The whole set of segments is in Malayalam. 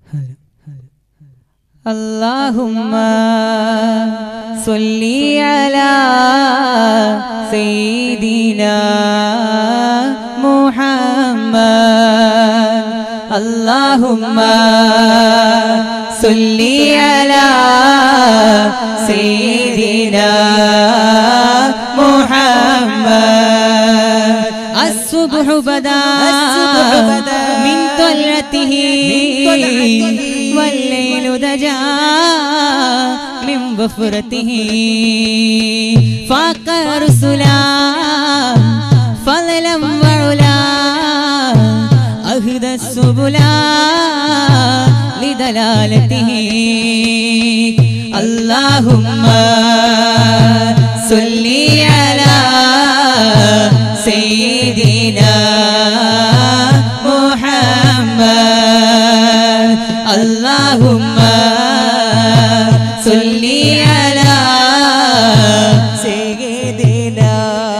اللهم صل على سيدنا محمد اللهم صل على سيدنا محمد الصبح بدا من طلعته والليل دجا من بفرته فاق رسلا فضلا وعلا أهدى السبلا لدلالته اللهم صل على سيدنا محمد اللهم صل على سيدنا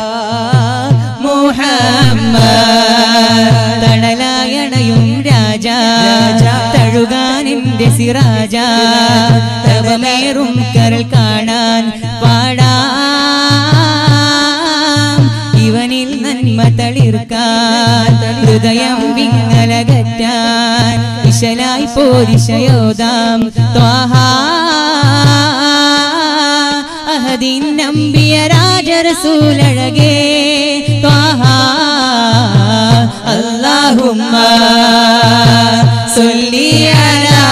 മുഹമ്മദ് തണലായണയും രാജ തഴുകാൻ എന്റെ സിറാജ തവമേറും കരൽ കാണാൻ പാടാം ഇവനിൽ നന്മ തളിർക്കാൻ ഹൃദയം വിങ്ങലകറ്റാൻ ഇശലായി പോരിശയോദാം ത്വാഹാ അഹദിൻ നമ്പിയ രാജരസൂലഴകേ ത്വാഹ അല്ലാഹുമ്മ സല്ലി അലാ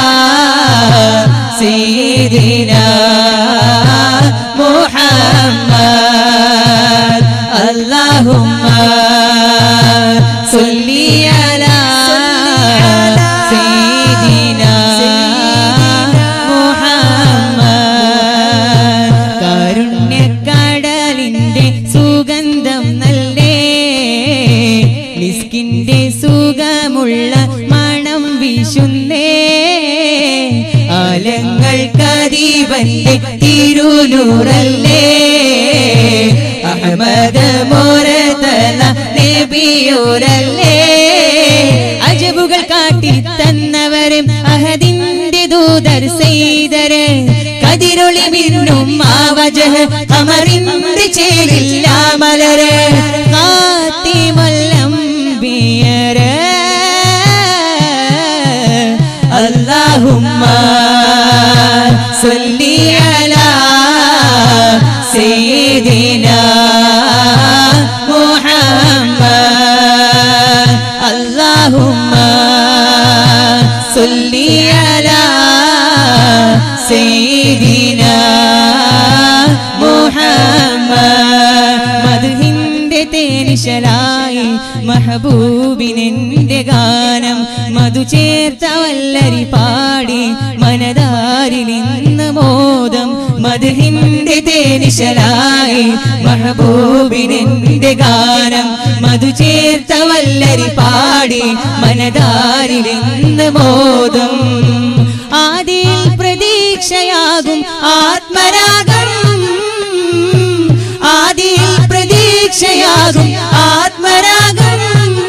സയ്യിദിനാ മുഹമ്മദ് അല്ലാഹുമ്മ സല്ലി അലാ സയ്യിദിനാ മുഹമ്മദ് കാരുണ്യക്കടലിന്റെ സുഗന്ധം നല്ലേ ലിസ്കിന്റെ സുഖമുള്ള മണം വീശുന്നേ ആലങ്ങൾ കരീബന്റെ തിരുനൂറല്ലേ അഹമ്മദ് മോരതല നബിയോരല്ലേ അജബുകൾ കാട്ടി തന്നവരും അഹദിന്റെ ദൂതർ ചെയ്തര് കതിരൊളി മിന്നും ആവജഹ് അമറിന്റെ ചേലില്ല മലര് കാത്തിമല്ലം ബിയര് اللهم صل على سيدنا محمد اللهم صل على سيدنا محمد മധുഹിന്റെ തേനിശലായി മഹബൂബിനെന്റെ ഗാനം മധു ചേർത്ത വല്ലരി പാടി മനതാരിൽ ഇന്ന് മോദം മധുഹിന്റെ തേനിശലായി മഹബൂബിനെന്റെ ഗാനം മധു ചേർത്ത വല്ലരി പാടി മനതാരിൽ ഇന്ന് മോദം ആദിയിൽ പ്രതീക്ഷയാകും ആത്മരാഗം ആദിയിൽ പ്രതീക്ഷയാകും ആത്മരാഗം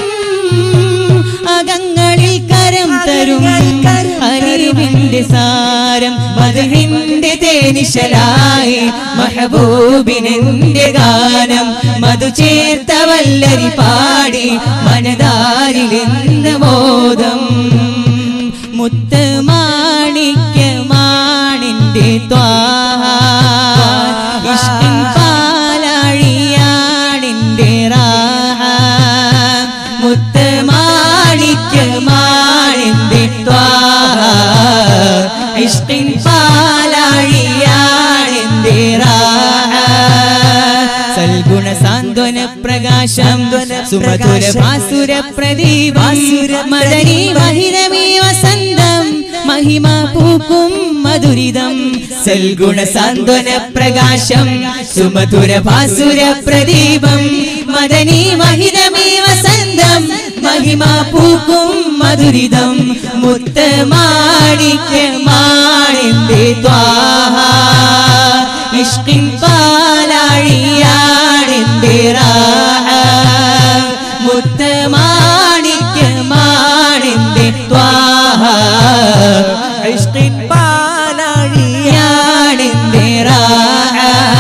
അകങ്ങളിൽ കരം തരും അറിവിന്റെ സാരം മധുഹിന്റെ തേനിശലായി മഹബൂബിനെന്റെ ഗാനം മധു ചേർത്ത വല്ലരി പാടി മനതാരിൽ ഇന്ന് മോദം മുത്ത് മാണിക്യമാണിന്റെ ത്വാഹ ഇഷ്ടിൻ പാലാഴിയാണിന്റെ റാഹ മുത്ത് മാണിക്യമാണിന്റെ ത്വാഹ ഇഷ്ടിൻ പാലാഴിയാണിന്റെ റാഹ സൽഗുണ സാന്ത്വന പ്രകാശം സുമധുര ഭാസുര പ്രദീപം മദനി മഹിരമീ വസന്തം മഹിമ പൂക്കും മധുരിതം സൽഗുണ സാന്ത്വന പ്രകാശം സുമധുര ഭാസുര പ്രദീപം മദനി മഹിതമേ വസന്തം മഹിമ പൂക്കും മധുരിതം മുത്ത മാണിക്യ മാണിന്റെ ത്വാഹ ഇഷ്കിൻ പാലാഴിയാണിന്റെ റാഹ മുത്ത മാണിക്യ മാണിന്റെ ത്വാഹ ഇഷ്കിൻ പാലാഴിയ യാണെന്റെ റാഹ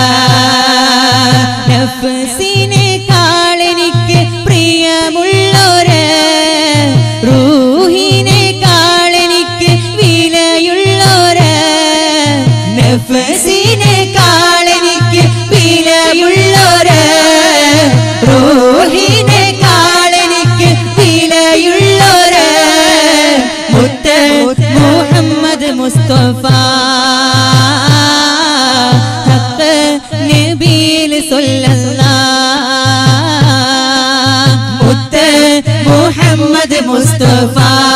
നഫ്സിനെക്കാളെനിക്ക് പ്രിയമുള്ളൊര് റൂഹിനെക്കാളെനിക്ക് വിലയുള്ളൊര് നഫ്സിനെക്കാളെനിക്ക് വിലയുള്ളൊര് റൂഹിനെക്കാളെനിക്ക് വിലയുള്ളൊര് മുത്ത് മുഹമ്മദ് മുസ്തഫ ഹക്ക് നബീൽ സല്ലല്ലാഹ് മുത്ത് മുഹമ്മദ് മുസ്തഫ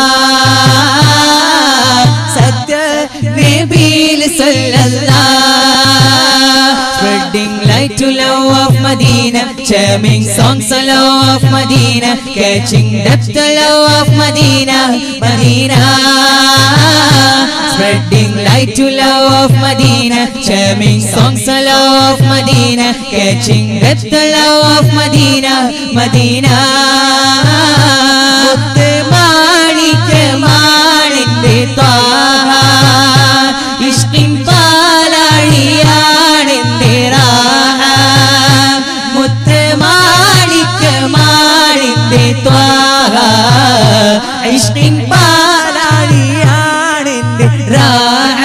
സത്യ Nabeel സല്ലല്ലാഹ് Spreading light to love of Medina, charming songs to love of Medina, catching depth to love of Medina, Medina. Spreading light to love of Medina, charming songs to love of Medina, catching depth to love of Medina, Medina. മുത്ത് മാണിക്യമാണിന്റെ ത്വാഹ ഇഷ്കിൻ പാലാഴിയാണെന്റെ റാഹ മുത്ത് മാണിക്യമാണിന്റെ ത്വാഹ ഇഷ്കിൻ പാലാഴിയാണെന്റെ റാഹ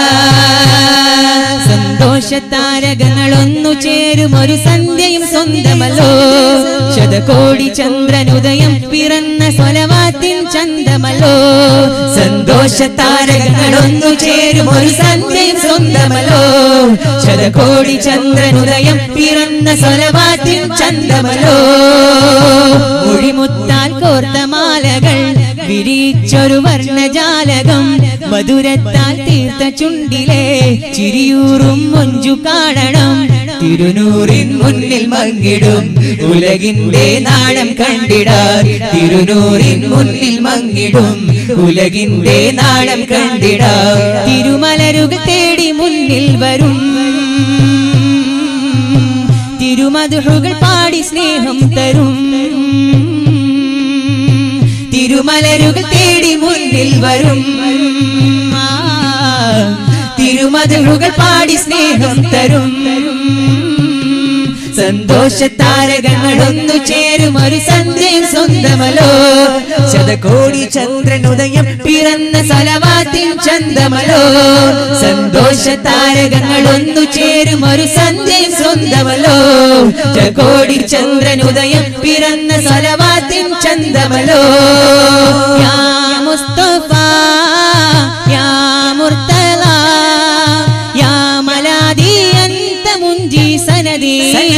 സന്തോഷത്താരകങ്ങളൊന്നു ചേരും ഒരു സന്ധ്യയും സ്വന്തമല്ലോ ശതകോടി ചന്ദ്രനുദയം പിറന്ന സ്വലവാത്തിൻ ചന്തമല്ലോ സന്തോഷത്താരകങ്ങളൊന്നു ചേരും ഒരു സന്ധ്യയും സ്വന്തമല്ലോ ശതകോടി ചന്ദ്രനുദയം പിറന്ന സ്വലവാത്തിൻ ചന്തമല്ലോ മൊഴിമുത്താൽ കോർത്ത മാലകൾ വിരിച്ചൊരു വർണ്ണജാലകം മധുരത്താൽ തീർത്ത ചുണ്ടിലെ ചിരിയൂറും മൊഞ്ചു കാണണം തിരുനൂറിൻ മുന്നിൽ മങ്ങിടും ഉലകിന്റെ നാണം കണ്ടിടാൻ തിരുനൂറിൻ മുന്നിൽ മങ്ങിടും ഉലകിന്റെ നാണം കണ്ടിടാൻ തിരുമലരുകൾ തേടി മുന്നിൽ വരും തിരുമധുകൾ പാടി സ്നേഹം തരും തിരുമലരുകൾ തേടി മുന്നിൽ വരും ആ, തിരുമധുകൾ പാടി സ്നേഹം തരും സന്തോഷത്താരകങ്ങളൊന്നു ചേരും ഒരു സന്ധ്യയും സ്വന്തമല്ലോ ശതകോടി ചന്ദ്രനുദയം പിറന്ന സലവാത്തിൻ ചന്തമല്ലോ സന്തോഷത്താരകങ്ങളൊന്നു ചേരും ഒരു സന്ധ്യയും സ്വന്തമല്ലോ ചകോടി ചന്ദ്രനുദയം പിറന്ന സലവാത്തിൻ ചന്തമല്ലോ യാ മുസ്തഫ യാ മുർത്തല യാ മലാദി അന്ത മുഞ്ചി സനദി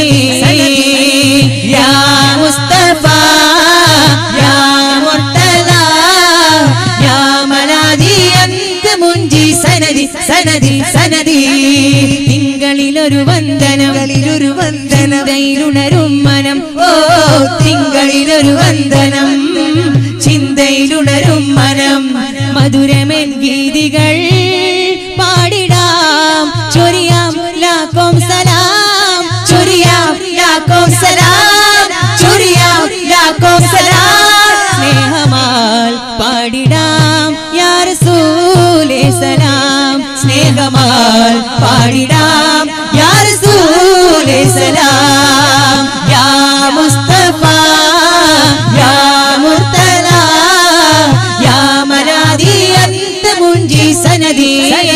യാ മുസ്തഫ യാ മുർത്തല യാ മലാദി അന്ത മുഞ്ചി സനദി സനദി സനദി തിങ്കളിലൊരു വന്ദനം കളിലൊരു വന്ദനം ചിന്തയിലുണരും മനം ഓ തിങ്കളിലൊരു വന്ദനം ചിന്തയിലുണരും മനം മധുരമെൻ ഗീതികൾ പാടിടാം ചൊരിയാം ലാക്കോം സലാം ചൊരിയാം ലാക്കോം സലാം ചൊരിയാം ലാക്കോം സലാം സ്നേഹമാൽ പാടിടാം യാ റസൂലേ സലാം സ്നേഹമാൽ പാടിടാം യാ റസൂലേ സലാം യാ മുസ്തഫ യാ മുർത്തല യാ മലാദി അന്ത മുഞ്ചി സനദി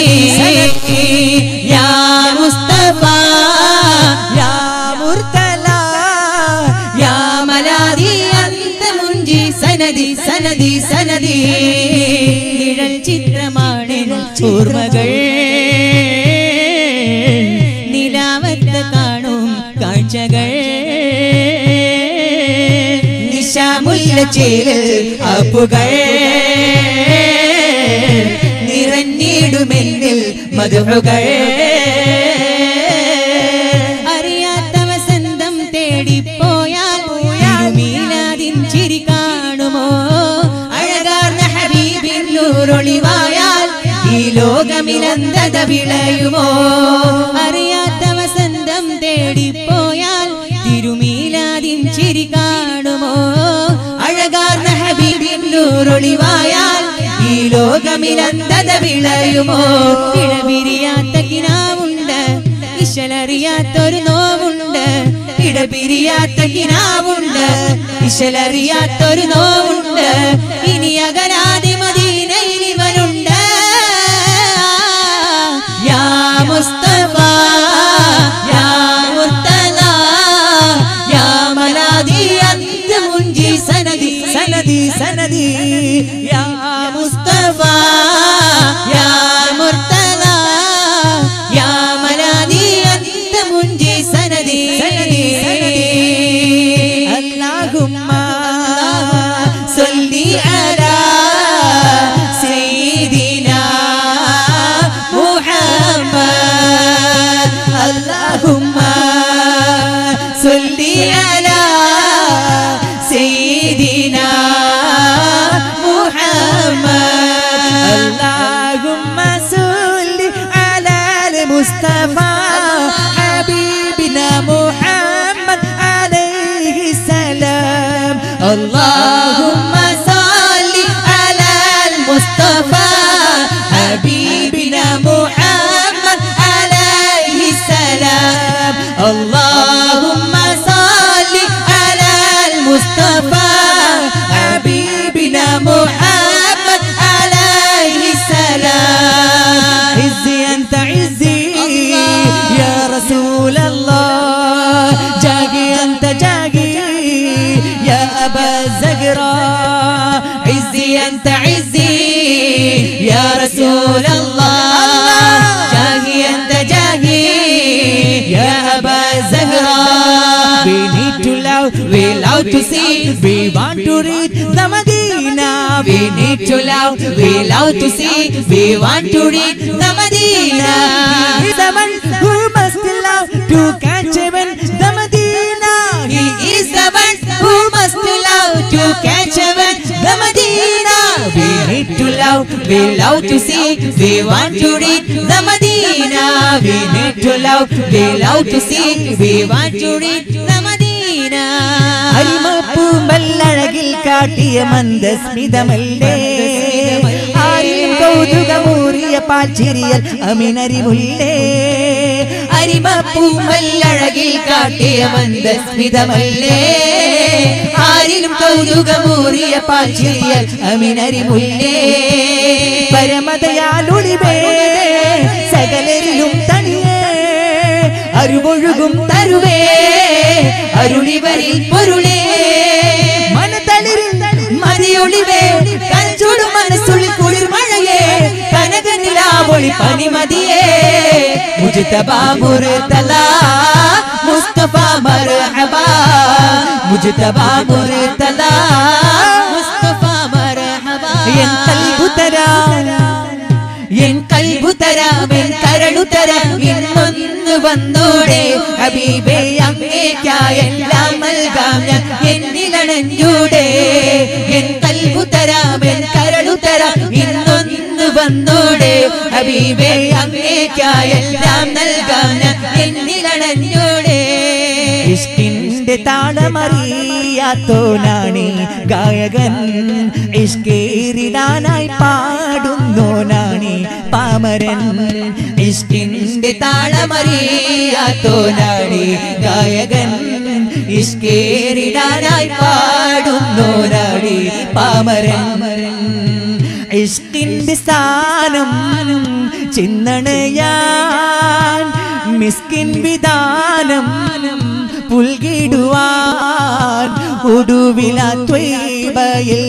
യാ മുസ്തഫ യാ മുർത്തല യാ മലാദി അന്ത മുഞ്ചി സനദി സനദി സനദി നിഴൽ ചിത്രമാണ് ഓർമ്മകൾ നിലാവത്ത് കാണും കാഴ്ചകൾ നിശാമുല്ല ചേരൽ അപ്പുകൾ നിറഞ്ഞിടുമെന്നിൽ മധുകൾ അറിയാത്ത വസന്തം തേടിപ്പോയാൽ തിരുമീലാദിൻ ചിരി കാണുമോ അഴകാർന്ന ഹബീബിൻ നൂറൊളിവായാൽ ഈ ലോകമിലന്തത വിളയുമോ അറിയാത്ത വസന്തം തേടിപ്പോയാൽ തിരുമീലാദിൻ ചിരി കാണുമോ അഴകാർന്ന ഹബീബിൻ നൂറൊളിവായാൽ ഈ ലോകമിലന്തത വിളയുമോ ഇടപിരിയാത്ത കിനാവുണ്ട് ഇശലറിയാത്തൊരു നോവുണ്ട് ഇടപിരിയാത്ത കിനാവുണ്ട് ഇശലറിയാത്തൊരു നോവുണ്ട് ഇനി അകരാതി മദീനയിൽ ഇവനുണ്ട് യാ മുസ്തഫ യാ മുർത്തല യാ മലാദി അന്ത മുൻജി സനദി സനദി സനദി യാ മുസ്തഫ യാ മുർത്തല യാ മലാദി അന്ത മുൻജി സനദി اللهم صل على سيدنا محمد اللهم صل على سيدنا محمد اللهم صل على المصطفى حبيبنا محمد عليه السلام اللهم صل على المصطفى حبيبنا محمد عليه السلام اللهم صل على المصطفى حبيبنا محمد عليه السلام عزي انت عزي يا رسول الله جاقي انت جاقي يا ابا الزقراء عزي انت عزي يا رسول الله جاهي انت جاهي يا ابا الزهراء We need to love, we love to see we want to reach the Medina. we need to love we love to see we want to read the Medina He is the one who must love to catch heaven, the Medina. he is the one who must love to catch heaven the Medina we need to love we love to see we want to read the Medina we need to love we love to see we want to read the Medina അരിമപ്പൂമ്പല്ലഴകിൽ കാട്ടിയ മന്ദസ്മിതമല്ലേ ആരിലും കൗതുകമൂറിയ പാൽച്ചിരിയൽ അമിനരിമുല്ലേ അരിമപ്പൂമല്ലഴകിൽ കാട്ടിയ മന്ദസ്മിതമല്ലേ ആരിലും കൗതുകമൂറിയ പാൽച്ചിരിയൽ അമിനരിമുല്ലേ പരമതയാലുളിവേ സകലരിലും തനിയേ അരുവൊഴുകും തരുവേ അരുളിവരിൽ പൊരുളേ മനതളിരിൽ മതിയൊളിവേ കഞ്ചുടു മനസ്സുള്ളിൽ കുളിർ മഴയേ കനകനിലാവൊളി പനിമതിയേ മുജ്തബ മുർതല മുസ്തഫ മർഹബ മുജ്തബ മുർതല മുസ്തഫ മർഹബ എൻ കൽബു തരാം എൻ കൽബു തരാം എൻ കരളു തരാം ഇന്നൊന്ന് വന്നോടെ ഹബീബേ അങ്ങേക്കായെല്ലാം നൽകാം ഞാൻ എന്നിലണഞ്ഞൂടെ എൻ കൽബു തരാം എൻ കരളു തരാം ഇന്നൊന്ന് വന്നോടെ ഹബീബേ അങ്ങേക്കായെല്ലാം നൽകാം ഞാൻ എന്നിലണഞ്ഞൂടെ ഇഷ്കിന്റെ താളമറിയാത്തോനാണ് ഗായകൻ ഇഷ്കേറിടാനായി പാടുന്നോനാണ് പാമരൻ ഇഷ്കിന്റെ താളമറിയാത്തോനാടി ഗായകൻ ഇഷ്കേറിടാനായി പാടുന്നോനാടി പാമരൻ ഇഷ്കിന്റെ സ്ഥാനം ചിന്നണയാൻ മിസ്കിൻ വിധാനം പുൽകിടുവാൻ ഒടുവിലാത്വയിൽ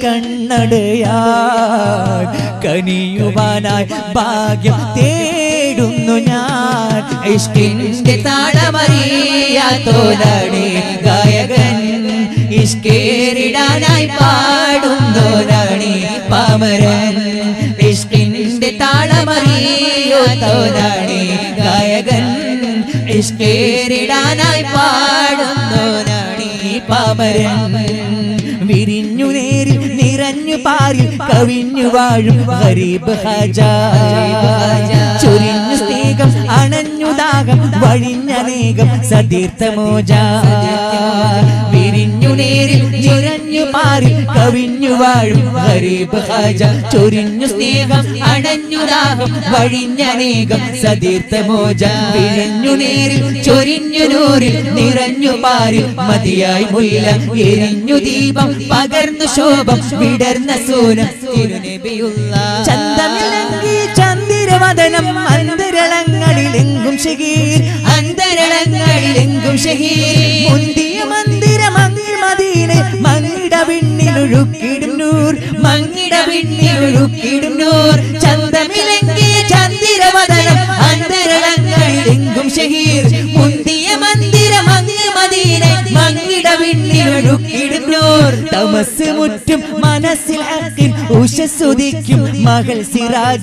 കണ്ണടയാൻ കനിയുവാനായി ഭാഗ്യം തേടുന്നു ഞാൻ ഇഷ്കിന്റെ താളമറിയാത്തോനാടി ഗായകൻ ഇഷ്കേറിടാനായി പാടുന്നോനാടി പാമരൻ ഇഷ്കിന്റെ താളമറിയാത്തോനാടി ഗായകൻ ഇഷ്കേറിടാനായി പാടുന്നോനാടി പാമരൻ വിരിഞ്ഞു നേരിൽ നിറഞ്ഞു പാരിൽ കവിഞ്ഞു വാഴും ഗരീബ് ഹജ ചൊരിഞ്ഞു സ്നേഹം അണഞ്ഞു ദാഹം വഴിഞ്ഞനേകം സതീർത്ഥമോജ വിരിഞ്ഞു നേരിൽ നിറഞ്ഞു പാറിൽ കവിഞ്ഞു വാഴും ഗരീബ് ഹാജ ചൊരിഞ്ഞു സ്നേഹം അടഞ്ഞു ദാഹം വഴിഞ്ഞനേകം സതീർത്ഥ മോജ വിഴഞ്ഞു നേരിൽ ചൊരിഞ്ഞു നൂറിൽ നിറഞ്ഞു പാരിൽ മതിയായി മുല്ല എരിഞ്ഞു ദീപം പകർന്നു ശോഭം വിടർന്ന സൂനം തിരുനബിയുള്ള ചന്തമിളങ്ങി ചന്ദിരവദനം അന്തരളങ്ങളിലെങ്കും ഷഹീർ അന്തരളങ്ങളിലെങ്കും ഷഹീർ മുന്തിയ മന്ദിരം അങ്ങി മദീനെ മങ്ങിട വിണ്ണിലൊഴുക്കിടും നൂർ മങ്ങിട വിണ്ണിലൊഴുക്കിടും നൂർ ചന്തമിലങ്കിയ ചന്ദിരവദനം അന്തരളങ്ങളിലെങ്കും ഷഹീർ മുന്തിയ മന്ദിരം അങ്ങ് മദീന മങ്ങിട വിണ്ണിലൊഴുക്കിടും നൂർ തമസ് മുറ്റും മനസ്സിൽ ഹക്കിൻ ഉഷസ്സുദിക്കും മകൾ സിറാജ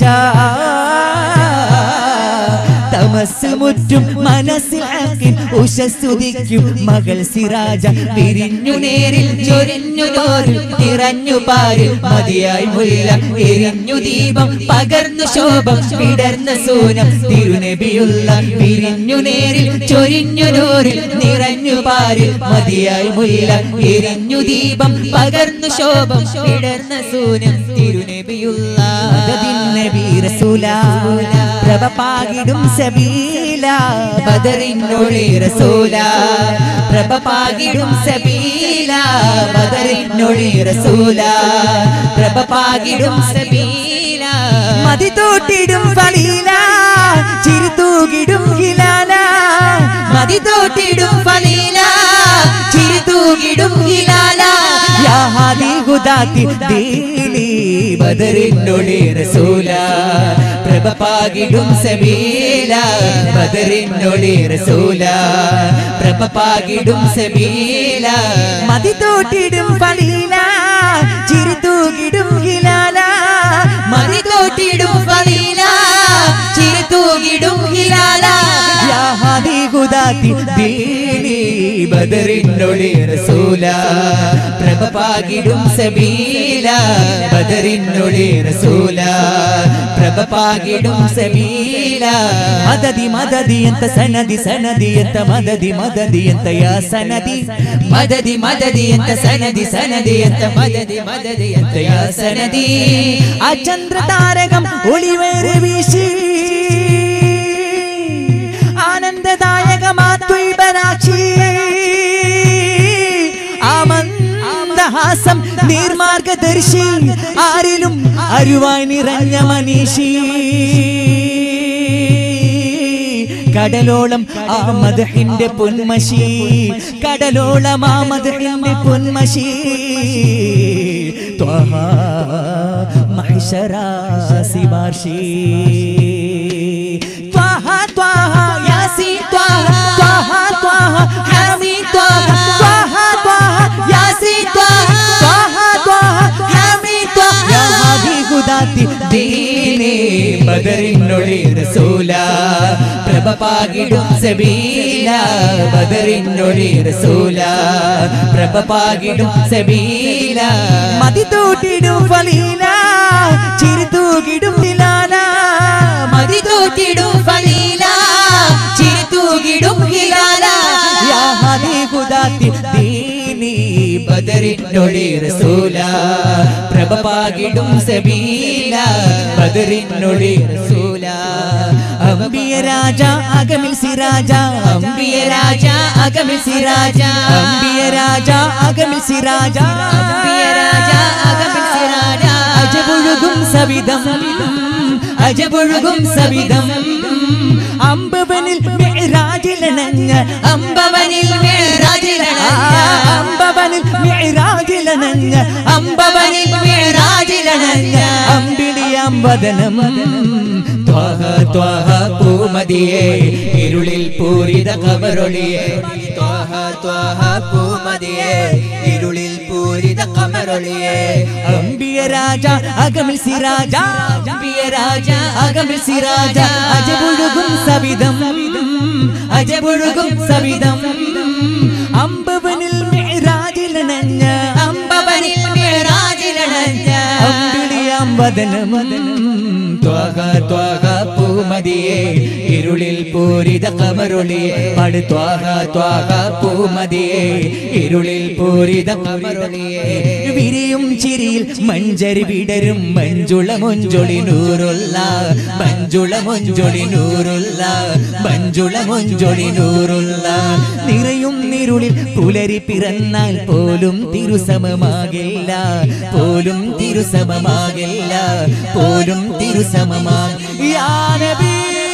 തമസ് മുറ്റും മനസ്സിൽ ഹക്കിൻ ഉഷസ്സുദിക്കും മകൾ സിറാജ പിരിഞ്ഞു നേരിൽ ചൊരിഞ്ഞു തോറിൽ നിറഞ്ഞു പാരിൽ മതിയായി മുല്ല എരിഞ്ഞു ദീപം പകർന്നു ശോഭം വിടർന്ന സൂനം തിരുനബിയുള്ള പിരിഞ്ഞു നേരിൽ ചൊരിഞ്ഞു നൂറിൽ നിറഞ്ഞു പാരിൽ മതിയായി മുല്ല എരിഞ്ഞു ദീപം പകർന്നു ശോഭം വിടർന്ന സൂനം തിരുനബിയുള്ള മദദിൻ നബി റസൂല പ്രഭ പാകിടും സബീല ബദറിനൊളി റസൂല പ്രഭ പാകിടും സബീല ബദറിനൊളി റസൂല പ്രഭ പാകിടും സബീല മതി തോട്ടിടും ഫലീല ചിരിതൂകിടും ഹിലാല മതി തോട്ടിടും ഫലീല ചിരി തൂകിടും ഹിലാല യാ ഹാദി ഹുദാത്തി ദീനി ബദറിനൊളി റസൂല പ്രഭ പാകിടും സബീല ബദറിനൊളി റസൂല പ്രഭ പാകിടും സബീല മതി തോട്ടിടും ഫലീല ചിരിതൂകിടും ഹിലാല മതി തോട്ടിടും ഫലീല ചിരി തൂകിടും ഹിലാല യാ ഹാദി ഹുദാത്തി ദീനി ബദറിനൊളി റസൂല പ്രഭ പാകിടും സബീല ബദറിനൊളി റസൂല പ്രഭ പാകിടും സബീല മദതി മദതി ಎಂತ ಸನದಿ ಸನದಿ ಎಂತ ಮದದಿ ಮದದಿ ಎಂತ ಯಾ ಸನದಿ ಮದದಿ ಮದದಿ ಅಂತ ಸನದಿ ಸನದಿ ಅಂತ ಮದದಿ ಮದದಿ ಅಂತ ಯಾ ಸನದಿ ആ ചന്ദ്ര താരകം ഒളിവേറെ വീശി ആനന്ദദായകമാത്വൈബരാക്ഷി ആമന്ദഹാസം നീർമാർഗദർശി ആരിലും അരുവായി നിറഞ്ഞ മനീഷി കടലോളം ആ മദഹിന്റെ പൊന്മശി കടലോളം ആ മദഹിന്റെ പൊന്മശി ത്വഹ മഹിഷരാ സിബാർഷി ത്വഹ ത്വഹ യാസീൻ ത്വഹ ത്വഹ ത്വഹ ഹാമീൻ ത്വഹ ത്വഹ ത്വഹ യാസീൻ ത്വഹ ത്വഹ ത്വഹ ഹാമീൻ ത്വഹ യാ ഹാദി ഹുദാത്തി ദീനേ ബദറിനൊളി റസൂല പ്രഭ പാകിടും സബീല ബദറിനൊളി റസൂല പ്രഭ പാകിടും സബീല മതി തൂട്ടിടും ഫലീല ചിരിതൂകിടും നിലാല മതി തോറ്റിടും ഫലീല ചിരി തൂകിടും ഹിലാല യാ ഹദി ഖുദാത്തി ദീനി ബദറിനൊളി റസൂല പ്രഭ പാകിടും സബീല ബദറിനൊളി റസൂല അംബിയ രാജ അകമിൽ സിരാജ അമ്പിയ രാജ അകമിൽ സിരാജ അംബിയ രാജ അകമിൽ സിരാജ അമ്പിയ രാജ അകമിൽ സിരാജ അജപുഴുകും സവിധം അജപുഴുകും സവിധം അമ്പവനിൽ മിഅ്റാജിലണഞ്ഞ അമ്പവനിൽ ആ, മേറാജിലണഞ്ഞ അമ്പവനിൽ മിഅ്റാജിലണഞ്ഞ അമ്പവനിൽ മേറാജിലണഞ്ഞ അമ്പിളിയാം വദനം ത്വാഹ ത്വാഹ പൂമതിയെ ഇരുളിൽ പൂരിത കമറൊളിയെ ത്വാഹ ത്വാഹ പൂമതിയെ ഇരുളിൽ പൂരിത കമറൊളിയെ അമ്പിയ രാജ അകമിൽ സിരാജ അമ്പിയ രാജ അകമിൽ സിരാജ അജപുഴുകും സവിധം അജപുഴുകും സവിധം അമ്പവനിൽ മിഅ്റാജിലണഞ്ഞ അമ്പവനിൽ മേറാജിലണഞ്ഞ അമ്പിളിയാം വദനം ത്വാഹ ത്വാഹ പൂമതിയെ ഇരുളിൽ പൂരിത കമരുളിയെ പാട് ത്വാഹ ത്വാഹ പൂമതിയെ ഇരുളിൽ പൂരിത കമരുളിയെ വിരിയും ചിരിയിൽ മഞ്ചരി വിടരും മഞ്ജുള മൊഞ്ചൊളി നൂറുള്ള മഞ്ജുള മൊഞ്ചൊളി നൂറുള്ള മഞ്ജുള മൊഞ്ചൊളി നൂറുള്ള നിറയും നിരുളിൽ പുലരി പിറന്നാൽ പോലും തിരുസമമാകില്ല പോലും തിരുസമമാകില്ല പോലും തിരുസമമാകില്ല യാ നബി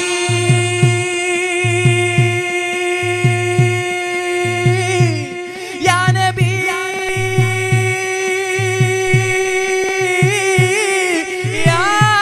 യാ നബി യാ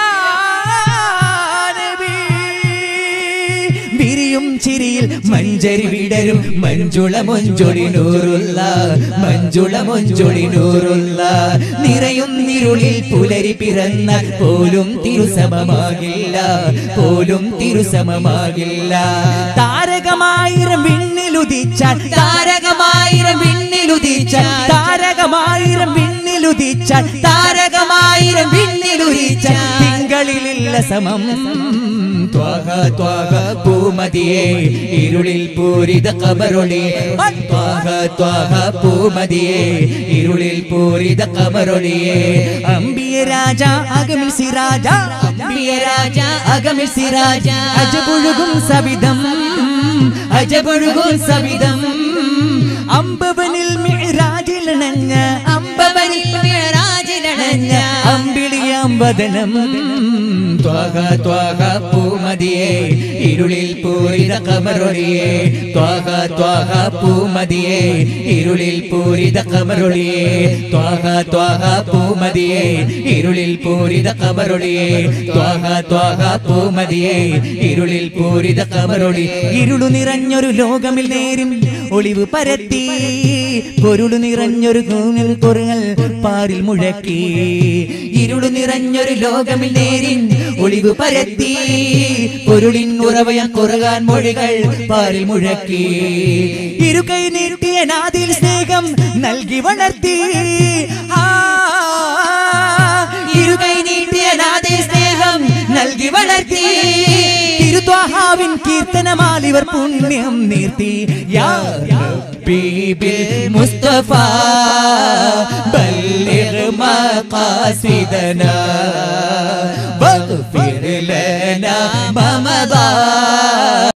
നബി വിരിയും ചിരിയിൽ മഞ്ചരി വിടരും മഞ്ജുള മൊഞ്ചൊടി നൂറുള്ള മഞ്ജുള മൊഞ്ചൊടി നൂറുള്ള നിറയും നിരുളിൽ പുലരി പിറന്നാൽ പോലും തിരുസമമാകില്ല പോലും തിരുസമമാകില്ല താരകമായിരം വിണ്ണിലുദിച്ചാൽ താരകമായിരം വിണ്ണിലുദിച്ചാൽ താരകമായിരം വിണ്ണിലുദിച്ചാൽ താരകമായിരം വിണ്ണിലുദിച്ചാൽ തിങ്കളിലില്ല സമം ത്വാഹ ത്വാഹ പൂമതിയെ ഇരുളിൽ പൂരിത കബറൊളിയെ ത്വാഹ ത്വാഹ പൂമതിയെ ഇരുളിൽ പൂരിത കബറൊളിയെ അമ്പിയ രാജ അകമിൽ സിരാജ അമ്പിയ രാജ അകമിൽ സിരാജ അജപുഴുകും സവിധം അജപുഴുകും സവിധം അമ്പവനിൽ മിഴരാജിലണഞ്ഞ അമ്പവനിൽ മിഴറാജിലണഞ്ഞ അമ്പിളിയാം വദനം ത്വാഹ ത്വാഹ പൂമതിയെ ഇരുളിൽ പൂരിത കമറൊളിയെ ത്വാഹ ത്വാഹ പൂമതിയെ ഇരുളിൽ പൂരിത കമറൊളിയെ ത്വാഹ ത്വാഹ പൂമതിയെ ഇരുളിൽ പൂരിത കമറൊളിയെ ത്വാഹ ത്വാഹ പൂമതിയെ ഇരുളിൽ പൂരിത കമറൊളി ഇരുളു നിറഞ്ഞൊരു ലോകമിൽ നേരും ഒളിവ് പരത്തി പൊരുളു നിറഞ്ഞൊരു കൂങ്ങൽ കുറുങ്ങൽ പാറിൽ മുഴക്കി ഇരുളു നിറഞ്ഞൊരു ലോകമിൽ നേരിൻ ഒളിവ് പരത്തി പൊരുളിൻ ഉറവയം കുറുകാൻ മൊഴികൾ പാറിൽ മുഴക്കി ഇരുകൈ നീട്ടിയ നാദിൽ സ്നേഹം നൽകി വളർത്തി ആ, ഇരുകൈ നീട്ടിയ നാദിൽ സ്നേഹം നൽകി വളർത്തി തിരുത്വാഹാവിൻ കീർത്തനമാലിവർ പുണ്യം നീർത്തി യാ റബ്ബി ബിൽ മുസ്തഫ ബല്ലിഗ് മഖാസിദനാ واغفر لنا ما مضى